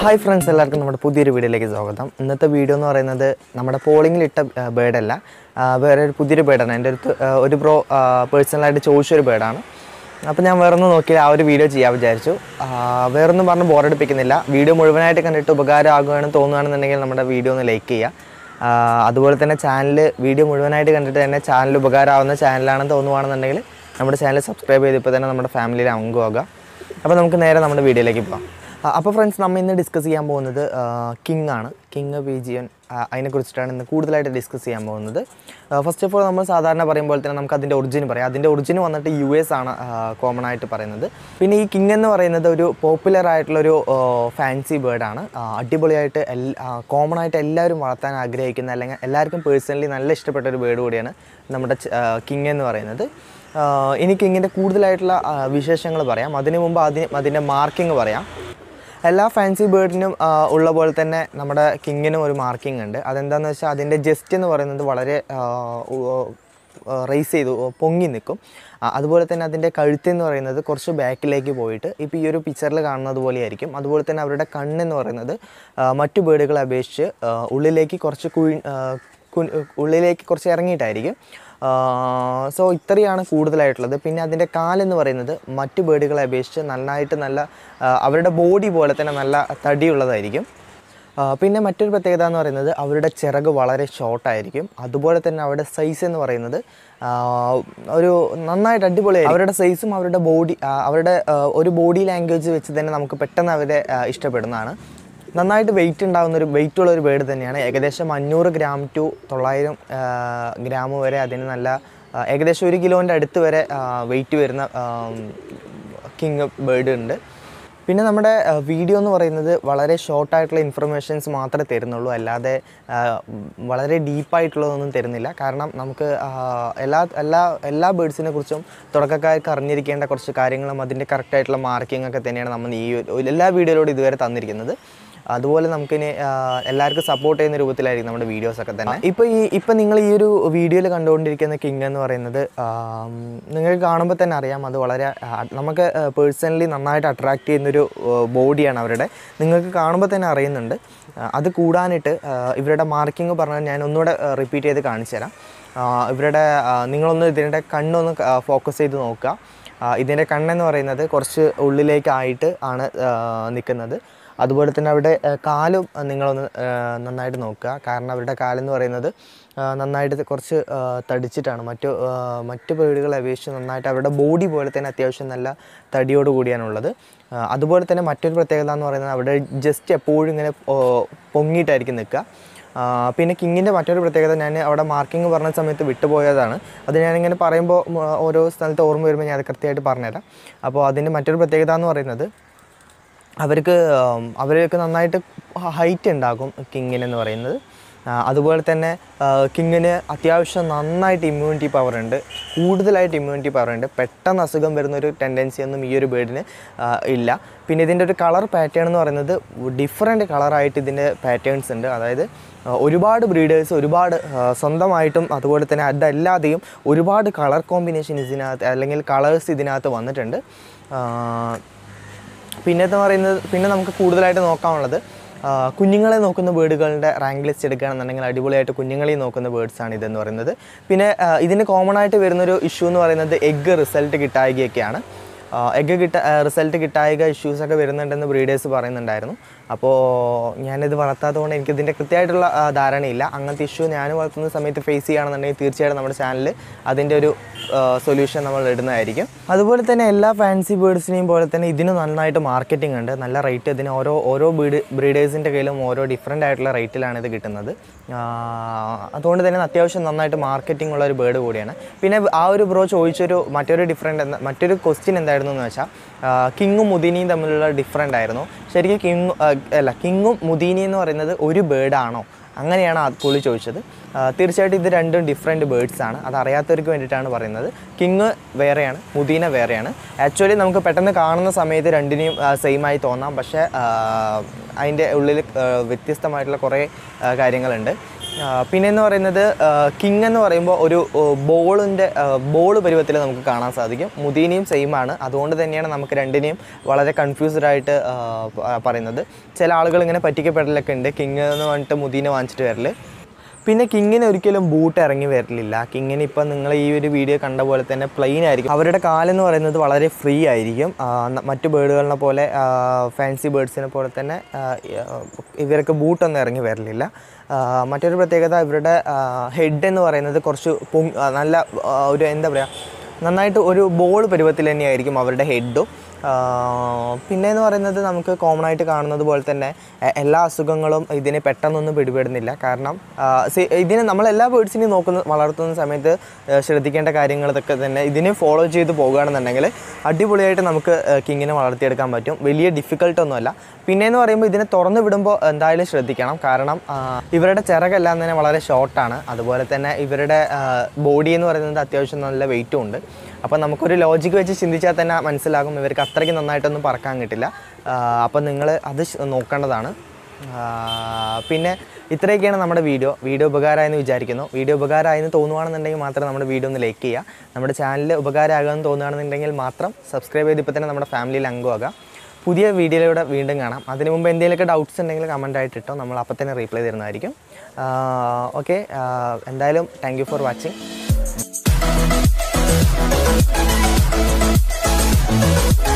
hi friends എല്ലാവർക്കും നമ്മുടെ പുതിയൊരു വീഡിയോയിലേക്ക് സ്വാഗതം ഇന്നത്തെ വീഡിയോ എന്ന് പറയുന്നത് നമ്മുടെ പോളിങ്ങിലിട്ട ബേഡല്ല വേറെ ഒരു പുതിയൊരു ബേഡാണ് എൻ്റെ അടുത്ത് ആ, ഒരു ബ്രോ പേഴ്സണലായിട്ട് ചോദിച്ചൊരു ബേഡാണ് അപ്പോൾ ഞാൻ വേറൊന്നും നോക്കിയില്ല ആ ഒരു വീഡിയോ ചെയ്യാൻ വിചാരിച്ചു ആ, വേറൊന്നും പറഞ്ഞ് ബോറടിപ്പിക്കുന്നില്ല വീഡിയോ മുഴുവനായിട്ട് കണ്ടിട്ട് ഉപകാരമാകുകയാണെന്ന് തോന്നുകയാണെന്നുണ്ടെങ്കിൽ നമ്മുടെ വീഡിയോ ഒന്ന് ലൈക്ക് ചെയ്യുക ആ, അതുപോലെ തന്നെ ചാനൽ വീഡിയോ മുഴുവനായിട്ട് കണ്ടിട്ട് തന്നെ ചാനൽ ഉപകാരമാവുന്ന ചാനലാണെന്ന് തോന്നുവാണെന്നുണ്ടെങ്കിൽ നമ്മുടെ ചാനൽ സബ്സ്ക്രൈബ് ചെയ്ത് ഇപ്പോൾ തന്നെ നമ്മുടെ ഫാമിലിയിൽ അംഗമാകുക അപ്പോൾ നമുക്ക് നേരെ നമ്മുടെ വീഡിയോയിലേക്ക് പോകാം ആ, അപ്പോൾ ഫ്രണ്ട്സ് നമ്മൾ ഇന്ന് ഡിസ്കസ് ചെയ്യാൻ പോകുന്നത് കിങ് ആണ് കിങ് പി ജി എൻ അതിനെക്കുറിച്ചിട്ടാണ് ഇന്ന് കൂടുതലായിട്ട് ഡിസ്കസ് ചെയ്യാൻ പോകുന്നത് ഫസ്റ്റ് ഓഫ് ഓൾ നമ്മൾ സാധാരണ പറയുമ്പോൾ തന്നെ നമുക്ക് അതിൻ്റെ ഒറിജിൻ പറയാം അതിൻ്റെ ഒറിജിൻ വന്നിട്ട് യു എസ് ആണ് കോമൺ ആയിട്ട് പറയുന്നത് പിന്നെ ഈ കിങ് എന്ന് പറയുന്നത് ഒരു പോപ്പുലർ ആയിട്ടുള്ളൊരു ഫാൻസി ബേർഡാണ് അടിപൊളിയായിട്ട് എല്ലാ കോമൺ ആയിട്ട് എല്ലാവരും വളർത്താൻ ആഗ്രഹിക്കുന്ന അല്ലെങ്കിൽ എല്ലാവർക്കും പേഴ്സണലി നല്ല ഇഷ്ടപ്പെട്ട ഒരു ബേർഡ് കൂടിയാണ് നമ്മുടെ കിങ് എന്ന് പറയുന്നത് ആഹ് എനിക്ക് ഇങ്ങനെ കൂടുതലായിട്ടുള്ള വിശേഷങ്ങൾ പറയാം അതിനു മുമ്പ് അതിന് അതിൻ്റെ മാർക്കിംഗ് പറയാം എല്ലാ ഫാൻസി ബേർഡിനും ഉള്ള പോലെ തന്നെ നമ്മുടെ കിങ്ങിനും ഒരു മാർക്കിംഗ് ഉണ്ട് അതെന്താണെന്ന് വെച്ചാൽ അതിൻ്റെ ജസ്റ്റ് എന്ന് പറയുന്നത് വളരെ റേസ് ചെയ്ത് പൊങ്ങി നിൽക്കും ആ, അതുപോലെ തന്നെ അതിൻ്റെ കഴുത്തെന്ന് പറയുന്നത് കുറച്ച് ബാക്കിലേക്ക് പോയിട്ട് ഇപ്പോൾ ഈ ഒരു പിക്ചറിൽ കാണുന്നത് പോലെയായിരിക്കും അതുപോലെ തന്നെ അവരുടെ കണ്ണെന്ന് പറയുന്നത് ആ, മറ്റു ബേർഡുകളെ അപേക്ഷിച്ച് ആ, ഉള്ളിലേക്ക് കുറച്ച് കുഴി ആ, കു- ഉള്ളിലേക്ക് കുറച്ച് ഇറങ്ങിയിട്ടായിരിക്കും സോ ഇത്രയാണ് കൂടുതലായിട്ടുള്ളത് പിന്നെ അതിൻ്റെ കാലെന്ന് പറയുന്നത് മറ്റു ബേർഡുകളെ അപേക്ഷിച്ച് നന്നായിട്ട് നല്ല ആ, അവരുടെ ബോഡി പോലെ തന്നെ നല്ല തടിയുള്ളതായിരിക്കും ആ, പിന്നെ മറ്റൊരു പ്രത്യേകത എന്ന് പറയുന്നത് അവരുടെ ചിറക് വളരെ ഷോർട്ടായിരിക്കും അതുപോലെ തന്നെ അവരുടെ സൈസ് എന്ന് പറയുന്നത് ആ, ഒരു നന്നായിട്ട് അടിപൊളിയായി അവരുടെ സൈസും അവരുടെ ബോഡി അവരുടെ ആ, ഒരു ബോഡി ലാംഗ്വേജ് വെച്ച് തന്നെ നമുക്ക് പെട്ടെന്ന് അവരെ ആ, ഇഷ്ടപ്പെടുന്നതാണ് നന്നായിട്ട് വെയിറ്റ് ഉണ്ടാകുന്ന ഒരു വെയിറ്റ് ഉള്ള ഒരു ബേർഡ് തന്നെയാണ് ഏകദേശം അഞ്ഞൂറ് ഗ്രാം ടു തൊള്ളായിരം ഗ്രാം വരെ അതിന് നല്ല ആ, ഏകദേശം ഒരു കിലോൻ്റെ അടുത്ത് വരെ വെയിറ്റ് വരുന്ന കിങ് ബേർഡ് ഉണ്ട് പിന്നെ നമ്മുടെ വീഡിയോ എന്ന് പറയുന്നത് വളരെ ഷോർട്ടായിട്ടുള്ള ഇൻഫർമേഷൻസ് മാത്രമേ തരുന്നുള്ളൂ അല്ലാതെ ആ, വളരെ ഡീപ്പായിട്ടുള്ളതൊന്നും തരുന്നില്ല കാരണം നമുക്ക് ആ, എല്ലാ എല്ലാ എല്ലാ ബേഡ്സിനെ കുറിച്ചും തുടക്കക്കാർക്ക് അറിഞ്ഞിരിക്കേണ്ട കുറച്ച് കാര്യങ്ങളും അതിൻ്റെ കറക്റ്റായിട്ടുള്ള മാർക്കിംഗ് ഒക്കെ തന്നെയാണ് നമ്മൾ ഈ ഒരു- എല്ലാ വീഡിയോയിലൂടെ ഇതുവരെ തന്നിരിക്കുന്നത് അതുപോലെ നമുക്കിനി ആ, എല്ലാവർക്കും സപ്പോർട്ട് ചെയ്യുന്ന രൂപത്തിലായിരിക്കും നമ്മുടെ വീഡിയോസ് ഒക്കെ തന്നെ ഇപ്പോൾ ഈ ഇപ്പം നിങ്ങൾ ഈ ഒരു വീഡിയോയിൽ കണ്ടുകൊണ്ടിരിക്കുന്ന കിങ് എന്ന് പറയുന്നത് ആം, നിങ്ങൾക്ക് കാണുമ്പോൾ തന്നെ അറിയാം അത് വളരെ ആ, നമുക്ക് പേഴ്സണലി നന്നായിട്ട് അട്രാക്ട് ചെയ്യുന്നൊരു ബോഡിയാണ് അവരുടെ നിങ്ങൾക്ക് കാണുമ്പോൾ തന്നെ അറിയുന്നുണ്ട് ആ, അത് കൂടാനായിട്ട് ആ, ഇവരുടെ മാർക്കിംഗ് പറഞ്ഞാൽ ഞാൻ ഒന്നുകൂടെ റിപ്പീറ്റ് ചെയ്ത് കാണിച്ചു തരാം ആ, ഇവരുടെ ആ, നിങ്ങളൊന്ന് ഇതിൻ്റെ കണ്ണൊന്ന് ഫോക്കസ് ചെയ്ത് നോക്കുക ആ, ഇതിൻ്റെ കണ്ണെന്ന് പറയുന്നത് കുറച്ച് ഉള്ളിലേക്കായിട്ട് ആണ് നിൽക്കുന്നത് അതുപോലെ തന്നെ അവിടെ ആ, കാലും ആ, നിങ്ങളൊന്ന് ആ, നന്നായിട്ട് നോക്കുക കാരണം അവരുടെ കാലെന്ന് പറയുന്നത് ആ, നന്നായിട്ട് കുറച്ച് ആ, തടിച്ചിട്ടാണ് മറ്റു ആ, മറ്റു പേടുകളെ അപേക്ഷിച്ച് നന്നായിട്ട് അവരുടെ ബോഡി പോലെ തന്നെ അത്യാവശ്യം നല്ല തടിയോട് കൂടിയാണുള്ളത് ആ, അതുപോലെ തന്നെ മറ്റൊരു പ്രത്യേകത എന്ന് പറയുന്നത് അവിടെ ജസ്റ്റ് എപ്പോഴും ഇങ്ങനെ ഓ, പൊങ്ങിയിട്ടായിരിക്കും നിൽക്കുക ആ, പിന്നെ കിങ്ങിൻ്റെ മറ്റൊരു പ്രത്യേകത ഞാൻ അവിടെ മാർക്കിംഗ് പറഞ്ഞ സമയത്ത് വിട്ടുപോയതാണ് അത് ഞാനിങ്ങനെ പറയുമ്പോൾ ഉം, ഓരോ സ്ഥലത്ത് ഓർമ്മ വരുമ്പോൾ ഞാൻ അത് കൃത്യമായിട്ട് പറഞ്ഞുതരാം അപ്പോൾ അതിൻ്റെ മറ്റൊരു പ്രത്യേകത എന്ന് പറയുന്നത് അവർക്ക് ഉം, അവർക്ക് നന്നായിട്ട് ഹൈറ്റ് ഉണ്ടാകും കിങ്ങിന് എന്ന് പറയുന്നത് ആ, അതുപോലെ തന്നെ ആ, കിങ്ങിന് അത്യാവശ്യം നന്നായിട്ട് ഇമ്മ്യൂണിറ്റി പവർ ഉണ്ട് കൂടുതലായിട്ട് ഇമ്മ്യൂണിറ്റി പവർ ഉണ്ട് പെട്ടെന്ന് അസുഖം വരുന്നൊരു ടെൻഡൻസി ഒന്നും ഈ ഒരു ബേർഡിന് ആ, ഇല്ല പിന്നെ ഇതിൻ്റെ ഒരു കളർ പാറ്റേൺ എന്ന് പറയുന്നത് ഡിഫറെൻറ്റ് കളറായിട്ട് ഇതിൻ്റെ പാറ്റേൺസ് ഉണ്ട് അതായത് ആ, ഒരുപാട് ബ്രീഡേഴ്സ് ഒരുപാട് ആ, സ്വന്തമായിട്ടും അതുപോലെ തന്നെ അതല്ലാതെയും ഒരുപാട് കളർ കോമ്പിനേഷൻ ഇതിനകത്ത് അല്ലെങ്കിൽ കളേഴ്സ് ഇതിനകത്ത് വന്നിട്ടുണ്ട് ആ, പിന്നത്തെ പറയുന്നത് പിന്നെ നമുക്ക് കൂടുതലായിട്ട് നോക്കാനുള്ളത് ആ, കുഞ്ഞുങ്ങളെ നോക്കുന്ന ബേർഡുകളുടെ റാങ്ക് ലിസ്റ്റ് എടുക്കുകയാണെന്നുണ്ടെങ്കിൽ അടിപൊളിയായിട്ട് കുഞ്ഞുങ്ങളെ നോക്കുന്ന ബേർഡ്സ് ആണ് ഇതെന്ന് പറയുന്നത് പിന്നെ ആ, ഇതിന് കോമൺ ആയിട്ട് വരുന്നൊരു ഇഷ്യൂ എന്ന് പറയുന്നത് എഗ്ഗ് റിസൾട്ട് കിട്ടായികയൊക്കെയാണ് എഗ്ഗ് കിട്ട റിസൾട്ട് കിട്ടായിക ഇഷ്യൂസൊക്കെ വരുന്നുണ്ടെന്ന് ബ്രീഡേഴ്സ് പറയുന്നുണ്ടായിരുന്നു അപ്പോൾ ഞാനിത് വളർത്താത്തത് കൊണ്ട് എനിക്ക് ഇതിൻ്റെ കൃത്യമായിട്ടുള്ള ആ, ധാരണയില്ല അങ്ങനത്തെ ഇഷ്യൂ ഞാൻ വളർത്തുന്ന സമയത്ത് ഫേസ് ചെയ്യുകയാണെന്നുണ്ടെങ്കിൽ തീർച്ചയായിട്ടും നമ്മുടെ ചാനലിൽ അതിൻ്റെ ഒരു സൊല്യൂഷൻ നമ്മൾ ഇടുന്നതായിരിക്കും അതുപോലെ തന്നെ എല്ലാ ഫാൻസി ബേർഡ്സിനെയും പോലെ തന്നെ ഇതിന് നന്നായിട്ട് മാർക്കറ്റിംഗ് ഉണ്ട് നല്ല റേറ്റ് ഇതിന് ഓരോ ഓരോ ബ്രീഡ് ബ്രീഡേഴ്സിൻ്റെ കയ്യിലും ഓരോ ഡിഫറെൻ്റ് ആയിട്ടുള്ള റേറ്റിലാണ് ഇത് കിട്ടുന്നത് ആ, അതുകൊണ്ട് തന്നെ അത്യാവശ്യം നന്നായിട്ട് മാർക്കറ്റിംഗ് ഉള്ള ഒരു ബേർഡ് കൂടിയാണ് പിന്നെ ആ ഒരു ബ്രോ ചോദിച്ചൊരു മറ്റൊരു ഡിഫറെൻ്റ് മറ്റൊരു ക്വസ്റ്റ്യൻ എന്തായിരുന്നു എന്ന് വെച്ചാൽ കിങ്ങും മുദീനിയും തമ്മിലുള്ള ഡിഫറെൻ്റ് ആയിരുന്നു ശരിക്കും കിങ് അല്ല കിങ്ങും മുദീനി എന്ന് പറയുന്നത് ഒരു ബേർഡാണോ അങ്ങനെയാണ് ആ പുള്ളി ചോദിച്ചത് ആ, തീർച്ചയായിട്ടും ഇത് രണ്ടും ഡിഫറെൻറ്റ് ബേർഡ്സ് ആണ് അത് അറിയാത്തവർക്ക് വേണ്ടിയിട്ടാണ് പറയുന്നത് കിങ് വേറെയാണ് മുദീന വേറെയാണ് ആക്ച്വലി നമുക്ക് പെട്ടെന്ന് കാണുന്ന സമയത്ത് രണ്ടിനെയും സെയിം ആയി തോന്നാം പക്ഷേ ആ, അതിൻ്റെ ഉള്ളിൽ ആ, വ്യത്യസ്തമായിട്ടുള്ള കുറേ ആ, കാര്യങ്ങളുണ്ട് ആ, പിന്നെ എന്ന് പറയുന്നത് കിങ് എന്ന് പറയുമ്പോൾ ഒരു ബോളിൻ്റെ ബോൾ പരുവത്തിൽ നമുക്ക് കാണാൻ സാധിക്കും മുദീനയും സെയിം ആണ് അതുകൊണ്ട് തന്നെയാണ് നമുക്ക് രണ്ടിനെയും വളരെ കൺഫ്യൂസ്ഡ് ആയിട്ട് ആ, പ- പറയുന്നത് ചില ആളുകൾ ഇങ്ങനെ പറ്റിക്കപ്പെടലൊക്കെ ഉണ്ട് കിങ് എന്ന് പറഞ്ഞിട്ട് മുദീന വാങ്ങിച്ചിട്ട് വരൽ പിന്നെ കിങ്ങിന് ഒരിക്കലും ബൂട്ട് ഇറങ്ങി വരില്ല കിങ്ങിന് ഇപ്പം നിങ്ങൾ ഈ ഒരു വീഡിയോ കണ്ട പോലെ തന്നെ പ്ലെയിൻ ആയിരിക്കും അവരുടെ കാലെന്ന് പറയുന്നത് വളരെ ഫ്രീ ആയിരിക്കും ആ, ന- മറ്റു ബേർഡുകളിനെ പോലെ ഫാൻസി ബേർഡ്സിനെ പോലെ തന്നെ ആ, ഇവർക്ക് ബൂട്ടൊന്നും ഇറങ്ങി വരലില്ല ആ, മറ്റൊരു പ്രത്യേകത ഇവരുടെ ഹെഡ് എന്ന് പറയുന്നത് കുറച്ച് പൊങ് ആ, നല്ല ആ, ഒരു എന്താ പറയുക നന്നായിട്ട് ഒരു ബോൾ പരുവത്തിൽ തന്നെയായിരിക്കും അവരുടെ ഹെഡും പിന്നെ എന്ന് പറയുന്നത് നമുക്ക് കോമൺ ആയിട്ട് കാണുന്നത് പോലെ തന്നെ എ- എല്ലാ അസുഖങ്ങളും ഇതിനെ പെട്ടെന്നൊന്നും പിടിപെടുന്നില്ല കാരണം ആ, സി- ഇതിനെ നമ്മൾ എല്ലാ ബേർഡ്സിനെയും നോക്കുന്ന വളർത്തുന്ന സമയത്ത് ആ, ശ്രദ്ധിക്കേണ്ട കാര്യങ്ങളൊക്കെ തന്നെ ഇതിനെ ഫോളോ ചെയ്ത് പോകുകയാണെന്നുണ്ടെങ്കിൽ അടിപൊളിയായിട്ട് നമുക്ക് കിങ്ങിനെ വളർത്തിയെടുക്കാൻ പറ്റും വലിയ ഡിഫിക്കൽട്ടൊന്നുമല്ല പിന്നെ എന്ന് പറയുമ്പോൾ ഇതിനെ തുറന്നു വിടുമ്പോൾ എന്തായാലും ശ്രദ്ധിക്കണം കാരണം ആ, ഇവരുടെ ചിറകെല്ലാം തന്നെ വളരെ ഷോർട്ടാണ് അതുപോലെ തന്നെ ഇവരുടെ ബോഡി എന്ന് പറയുന്നത് അത്യാവശ്യം നല്ല വെയിറ്റും ഉണ്ട് അപ്പോൾ നമുക്കൊരു ലോജിക്ക് വെച്ച് ചിന്തിച്ചാൽ തന്നെ മനസ്സിലാകും ഇവർക്ക് അത്രയ്ക്ക് നന്നായിട്ടൊന്നും പറക്കാൻ കിട്ടില്ല അപ്പോൾ നിങ്ങൾ അത് ശ്- നോക്കേണ്ടതാണ് ആ, പിന്നെ ഇത്രയൊക്കെയാണ് നമ്മുടെ വീഡിയോ വീഡിയോ ഉപകാരമായെന്ന് വിചാരിക്കുന്നു വീഡിയോ ഉപകാരമായെന്ന് തോന്നുവാണെന്നുണ്ടെങ്കിൽ മാത്രം നമ്മുടെ വീഡിയോ ഒന്ന് ലൈക്ക് ചെയ്യുക നമ്മുടെ ചാനൽ ഉപകാരമാകുമെന്ന് തോന്നുകയാണെന്നുണ്ടെങ്കിൽ മാത്രം സബ്സ്ക്രൈബ് ചെയ്ത് ഇപ്പോൾ തന്നെ നമ്മുടെ ഫാമിലിയിൽ അംഗമാകുക പുതിയ വീഡിയോയിലൂടെ വീണ്ടും കാണാം അതിന് മുമ്പ് എന്തെങ്കിലുമൊക്കെ ഡൗട്ട്സ് ഉണ്ടെങ്കിൽ കമൻ്റ് ആയിട്ട് ഇട്ടോ നമ്മൾ അപ്പോൾ തന്നെ റീപ്ലൈ തരുന്നതായിരിക്കും ഓക്കെ എന്തായാലും താങ്ക് യു ഫോർ വാച്ചിങ്